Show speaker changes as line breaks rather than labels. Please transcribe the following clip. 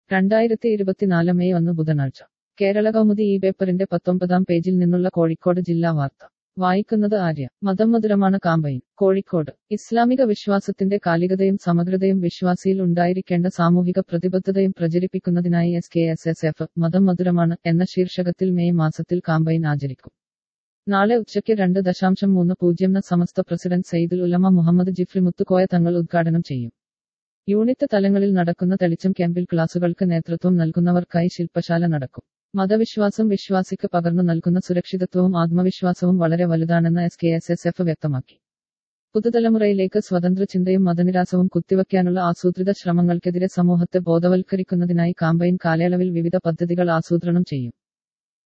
രണ്ടായിരത്തി ഇരുപത്തിനാല് മെയ് ഒന്ന് ബുധനാഴ്ച കേരള കൗമുദി ഈ പേപ്പറിന്റെ പത്തൊമ്പതാം പേജിൽ നിന്നുള്ള കോഴിക്കോട് ജില്ലാ വാർത്ത വായിക്കുന്നത് ആര്യ മതം മധുരമാണ് കാമ്പയിൻ കോഴിക്കോട് ഇസ്ലാമിക വിശ്വാസത്തിന്റെ കാലികതയും സമഗ്രതയും വിശ്വാസിയിൽ ഉണ്ടായിരിക്കേണ്ട സാമൂഹിക പ്രതിബദ്ധതയും പ്രചരിപ്പിക്കുന്നതിനായി S K S S F മതം മധുരമാണ് എന്ന ശീർഷകത്തിൽ മെയ് മാസത്തിൽ കാമ്പയിൻ ആചരിക്കും നാളെ ഉച്ചയ്ക്ക് രണ്ട് ദശാംശം മൂന്ന് പൂജ്യം ന സമസ്ത പ്രസിഡന്റ് സയ്യിദുൽ ഉലമ മുഹമ്മദ് ജിഫ്രി മുത്തുക്കോയ തങ്ങൾ ഉദ്ഘാടനം ചെയ്യും യൂണിറ്റ് തലങ്ങളിൽ നടക്കുന്ന തെളിച്ചം ക്യാമ്പിൽ ക്ലാസുകൾക്ക് നേതൃത്വം നൽകുന്നവർക്കായി ശില്പശാല നടക്കും മതവിശ്വാസം വിശ്വാസിക്ക് പകർന്നു നൽകുന്ന സുരക്ഷിതത്വവും ആത്മവിശ്വാസവും വളരെ വലുതാണെന്ന് S K S S F വ്യക്തമാക്കി പുതുതലമുറയിലേക്ക് സ്വതന്ത്ര ചിന്തയും മതനിരാസവും കുത്തിവയ്ക്കാനുള്ള ആസൂത്രിത ശ്രമങ്ങൾക്കെതിരെ സമൂഹത്തെ ബോധവൽക്കരിക്കുന്നതിനായി കാമ്പയിൻ കാലയളവിൽ വിവിധ പദ്ധതികൾ ആസൂത്രണം ചെയ്യും